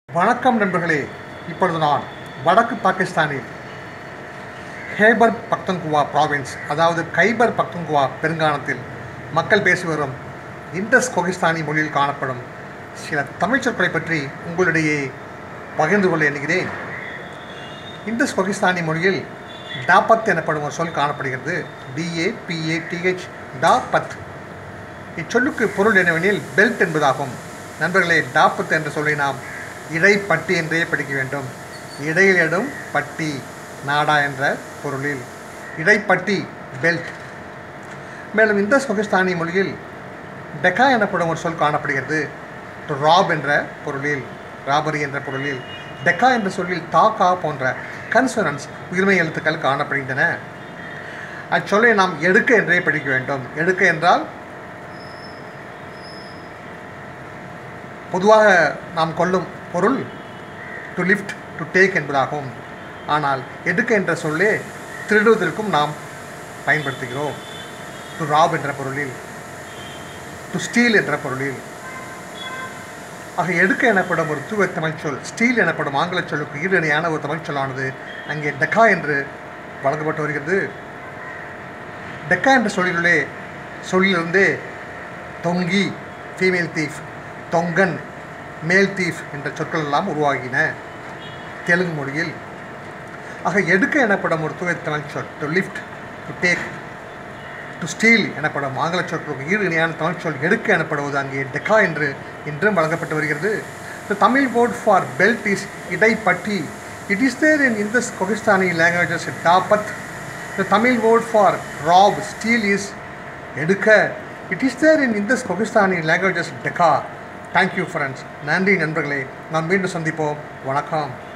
வணக்கம் நண்பர்களே இப்பொழுது நான் வடக்கு பாகிஸ்தானில் ஹேபர் பக்தன்குவா ப்ராவின்ஸ் அதாவது கைபர் பக்தன்குவா பெருங்கானத்தில் மக்கள் பேசி வரும் இண்டஸ் கொகிஸ்தானி மொழியில் காணப்படும் சில தமிழ் சொற்களை பற்றி உங்களிடையே பகிர்ந்து கொள்ள எண்ணுகிறேன் இண்டஸ் கொகிஸ்தானி மொழியில் டாபத் எனப்படும் ஒரு சொல் காணப்படுகிறது டிஏ பிஏ டிஹெச் டாபத் இச்சொல்லுக்கு பொருள் என்னவெனில் பெல்ட் என்பதாகும் நண்பர்களே டாப்பத் என்ற சொல்லை நாம் இடைப்பட்டி என்றே படிக்க வேண்டும் இடையிலிடும் பட்டி நாடா என்ற பொருளில் இடைப்பட்டி பெல்ட் மேலும் இந்த சொகிஸ்தானி மொழியில் டெக்கா எனப்படும் ஒரு சொல் காணப்படுகிறது டு ராப் என்ற பொருளில் ராபரி என்ற பொருளில் டெக்கா என்ற சொல்லில் தா கா போன்ற கன்சனன்ஸ் உயிர்மை எழுத்துக்கள் காணப்படுகின்றன அச்சொல்லை நாம் எடுக்க என்றே படிக்க வேண்டும் எடுக்க என்றால் பொதுவாக நாம் கொள்ளும் பொருள் டு லிஃப்ட் டு டேக் என்பதாகும் ஆனால் எடுக்க என்ற சொல்லே திருடுவதற்கும் நாம் பயன்படுத்துகிறோம் டு ராப் என்ற பொருளில் டு ஸ்டீல் என்ற பொருளில் ஆக எடுக்க எனப்படும் ஒரு தூய தமிழ் சொல் ஸ்டீல் எனப்படும் ஆங்கில சொல்லுக்கு ஈடிணையான ஒரு தமிழ் சொல்லானது அங்கே டெக்கா என்று வழங்கப்பட்டு வருகிறது டெக்கா என்ற சொல்லிலுள்ளே சொல்லிலிருந்தே தொங்கி ஃபீமேல் தீஃப் தொங்கன் மேல் தீஃப் என்ற சொற்கள் எல்லாம் உருவாகின தெலுங்கு மொழியில் ஆக எடுக்க எனப்படும் ஒரு தூய தமிழ் சொல் to lift to take to steal எனப்படும் ஆங்கில சொற்களுக்கு ஈடு இணையான தமிழ் சொல் எடுக்க எனப்படுவது அங்கே டெக்கா என்று இன்றும் வழங்கப்பட்டு வருகிறது the Tamil word for belt is இடைப்பட்டி இட் இஸ் தேர் இன் இந்த கொகிஸ்தானி லாங்குவேஜஸ் டாபத் the Tamil word for rob steal is எடுக்க இட் இஸ் தேர் இன் இந்த கொகிஸ்தானி லாங்குவேஜஸ் டெக்கா தேங்க்யூ ஃப்ரெண்ட்ஸ் நன்றி நண்பர்களே நாம் மீண்டும் சந்திப்போம் வணக்கம்